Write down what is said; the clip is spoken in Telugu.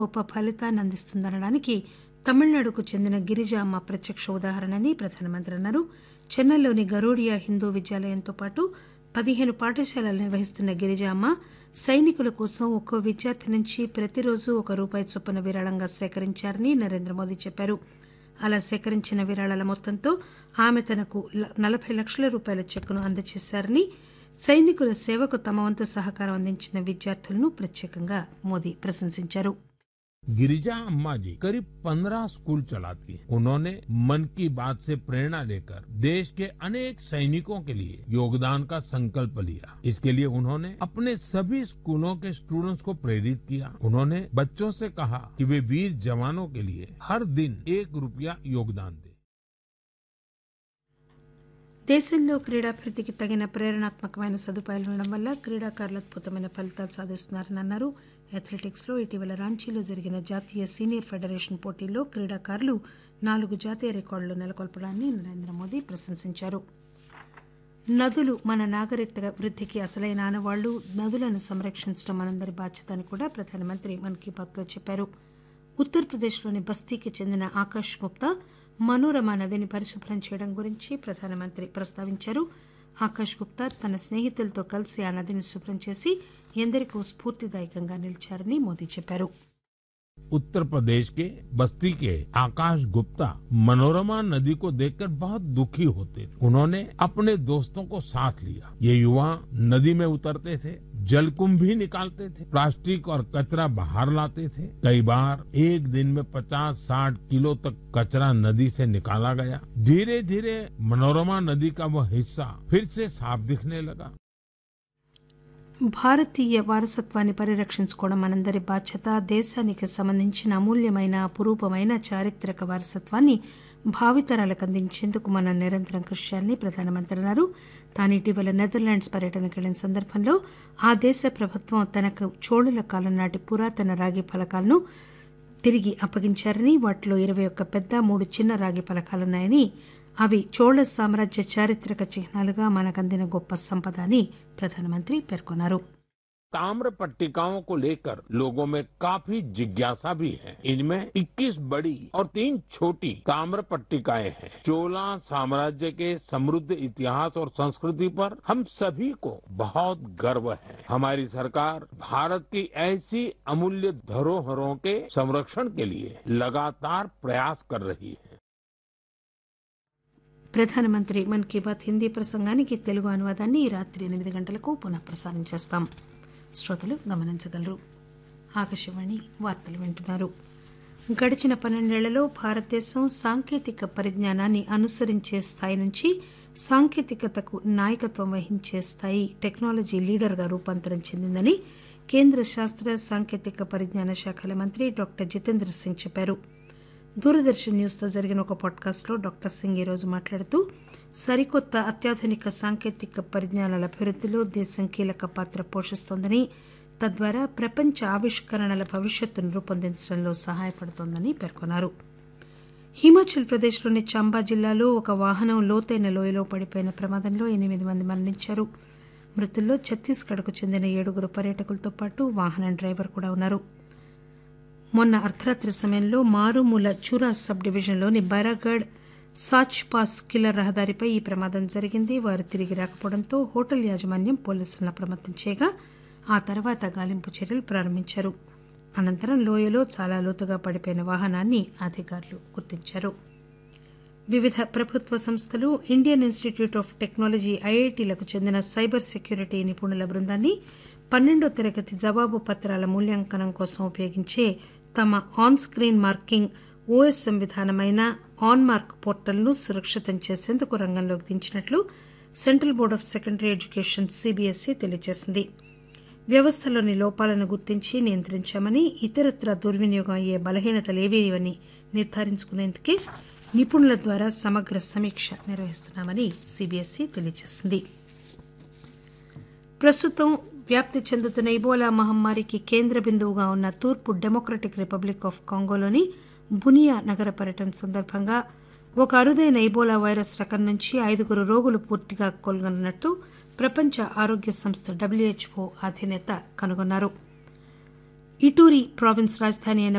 గొప్ప ఫలితాన్ని అందిస్తుందనడానికి తమిళనాడుకు చెందిన గిరిజ అమ్మ ప్రత్యక్ష ఉదాహరణని ప్రధానమంత్రి అన్నారు చెన్నైలోని గరూడియా హిందూ విద్యాలయంతో పాటు పదిహేను పాఠశాలలు నిర్వహిస్తున్న గిరిజ అమ్మ సైనికుల కోసం ఒక్కో విద్యార్థి నుంచి ప్రతిరోజు ఒక రూపాయి చొప్పున విరాళంగా సేకరించారని నరేంద్ర మోదీ చెప్పారు అలా సేకరించిన విరాళాల మొత్తంతో ఆమె తనకు నలభై లక్షల రూపాయల చెక్కును అందజేశారని సైనికుల సేవకు తమ వంతు సహకారం అందించిన విద్యార్థులను ప్రత్యేకంగా మోదీ ప్రశంసించారు गिरिजा अम्मा जी करीब पंद्रह स्कूल चलाती हैं उन्होंने मन की बात से प्रेरणा लेकर देश के अनेक सैनिकों के लिए योगदान का संकल्प लिया इसके लिए उन्होंने अपने सभी स्कूलों के स्टूडेंट्स को प्रेरित किया उन्होंने बच्चों से कहा कि वे वीर जवानों के लिए हर दिन एक रुपया योगदान दें దేశంలో క్రీడాభివృద్ధికి తగిన ప్రేరణాత్మకమైన సదుపాయాలు ఉండడం వల్ల క్రీడాకారులు అద్భుతమైన ఫలితాలు సాధిస్తున్నారని అన్నారు అథ్లెటిక్స్ లో ఇటీవల రాంచీలో జరిగిన జాతీయ సీనియర్ ఫెడరేషన్ పోటీల్లో క్రీడాకారులు నాలుగు జాతీయ రికార్డులు నెలకొల్పడాన్ని నరేంద్ర మోదీ ప్రశంసించారు నదులు మన నాగరికత వృద్ధికి అసలైన ఆనవాళ్లు నదులను సంరక్షించడం మనందరి బాధ్యత అని కూడా ప్రధానమంత్రి మన్ కీ బాత్ లో చెప్పారు ఉత్తరప్రదేశ్లోని బస్తీకి చెందిన ఆకాష్ గుప్తా మనోరమ నదిని పరిశుభ్రం చేయడం గురించి ప్రధానమంత్రి ప్రస్తావించారు ఆకాష్ గుప్తా తన స్నేహితులతో కలిసి ఆ నదిని శుభ్రం చేసి ఎందరికో స్ఫూర్తిదాయకంగా నిలిచారని మోదీ చెప్పారు उत्तर प्रदेश के बस्ती के आकाश गुप्ता मनोरमा नदी को देखकर बहुत दुखी होते थे उन्होंने अपने दोस्तों को साथ लिया ये युवा नदी में उतरते थे जलकुंभ भी निकालते थे प्लास्टिक और कचरा बाहर लाते थे कई बार एक दिन में 50-60 किलो तक कचरा नदी से निकाला गया धीरे धीरे मनोरमा नदी का वह हिस्सा फिर से साफ दिखने लगा భారతీయ వారసత్వాన్ని పరిరక్షించుకోవడం మనందరి బాధ్యత దేశానికి సంబంధించిన అమూల్యమైన అపురూపమైన చారిత్రక వారసత్వాన్ని భావితరాలకు అందించేందుకు మనం నిరంతరం కృషి చేయాలని ప్రధానమంత్రి అన్నారు తాను ఇటీవల నెదర్లాండ్స్ పర్యటనకు వెళ్లిన సందర్భంలో ఆ దేశ ప్రభుత్వం తనకు చోళుల కాలం నాటి పురాతన రాగి ఫలకాలను తిరిగి అప్పగించారని వాటిలో ఇరవై ఒక్క పెద్ద మూడు చిన్న రాగి ఫలకాలున్నాయని అవి చోళ సామ్రాజ్య చారిత్రక చిహ్నాలుగా మనకందిన గొప్ప సంపద అని ప్రధానమంత్రి పేర్కొన్నారు ताम्र पट्टिकाओं को लेकर लोगों में काफी जिज्ञासा भी है इनमें 21 बड़ी और तीन छोटी ताम्र पट्टिकाएं हैं चोला साम्राज्य के समृद्ध इतिहास और संस्कृति पर हम सभी को बहुत गर्व है हमारी सरकार भारत की ऐसी अमूल्य धरोहरों के संरक्षण के लिए लगातार प्रयास कर रही है ప్రధానమంత్రి మన్ కీ బాత్ హిందీ ప్రసంగానికి తెలుగు అనువాదాన్ని ఈ రాత్రి ఎనిమిది గంటలకు పునః ప్రసారం చేస్తాం శ్రోతలు గమనించగలరు ఆకాశవాణి వార్తలు వింటున్నారు గడిచిన పన్నెండేళ్లలో భారతదేశం సాంకేతిక పరిజ్ఞానాన్ని అనుసరించే స్థాయి నుంచి సాంకేతికతకు నాయకత్వం వహించే స్థాయి టెక్నాలజీ లీడర్గా రూపాంతరం చెందిందని కేంద్ర శాస్త్ర సాంకేతిక పరిజ్ఞాన శాఖల మంత్రి డాక్టర్ జితేంద్ర సింగ్ చెప్పారు దూరదర్శన్ న్యూస్తో జరిగిన ఒక పాడ్కాస్ట్లో డాక్టర్ సింగ్ ఈరోజు మాట్లాడుతూ సరికొత్త అత్యాధునిక సాంకేతిక పరిజ్ఞానాల అభివృద్ధిలో దేశం కీలక పాత్ర పోషిస్తోందని తద్వారా ప్రపంచ ఆవిష్కరణల భవిష్యత్తును రూపొందించడంలో సహాయపడుతోందని పేర్కొన్నారు హిమాచల్ ప్రదేశ్లోని చంబా జిల్లాలో ఒక వాహనం లోతైన లోయలో పడిపోయిన ప్రమాదంలో ఎనిమిది మంది మరణించారు మృతుల్లో ఛత్తీస్గఢ్కు చెందిన ఏడుగురు పర్యాటకులతో పాటు వాహనం డ్రైవర్ కూడా ఉన్నారు మొన్న అర్ధరాత్రి సమయంలో మారుమూల చూరా సబ్ డివిజన్లోని బైరాగఢ్ సాచ్ పాస్ కిల్లర్ రహదారిపై ఈ ప్రమాదం జరిగింది వారు తిరిగి రాకపోవడంతో హోటల్ యాజమాన్యం పోలీసులను అప్రమత్తం చేయగా ఆ తర్వాత గాలింపు చర్యలు ప్రారంభించారు అనంతరం లోయలో చాలా లోతుగా పడిపోయిన వాహనాన్ని అధికారులు గుర్తించారు వివిధ ప్రభుత్వ సంస్థలు ఇండియన్ ఇన్స్టిట్యూట్ ఆఫ్ టెక్నాలజీ ఐఐటీలకు చెందిన సైబర్ సెక్యూరిటీ నిపుణుల బృందాన్ని పన్నెండో తరగతి జవాబు పత్రాల మూల్యాంకనం కోసం ఉపయోగించే తమ ఆన్ స్క్రీన్ మార్కింగ్ ఓఎస్ఎం విధానమైన ఆన్ మార్క్ పోర్టల్ను సురక్షితం చేసేందుకు రంగంలోకి దించినట్లు central board of secondary education CBSE తెలియజేసింది వ్యవస్థలోని లోపాలను గుర్తించి నియంత్రించామని ఇతరత్ర దుర్వినియోగం అయ్యే బలహీనతలేవీవని నిర్ధారించుకునేందుకే నిపుణుల ద్వారా సమగ్ర సమీక్ష నిర్వహిస్తున్నామని సిబిఎస్ఈ తెలియజేసింది ప్రస్తుతం వ్యాప్తి చెందుతున్న ఇబోలా మహమ్మారికి కేంద్ర బిందువుగా ఉన్న తూర్పు డెమోక్రటిక్ రిపబ్లిక్ ఆఫ్ కాంగోలోని బునియా నగర పర్యటన సందర్భంగా ఒక అరుదైన ఇబోలా వైరస్ రకం నుంచి ఐదుగురు రోగులు పూర్తిగా కోలుగొన్నట్టు ప్రపంచ ఆరోగ్య సంస్థ డబ్ల్యూహెచ్ఓ అధినేత కనుగొన్నారు ఇటూరి ప్రావిన్స్ రాజధాని అయిన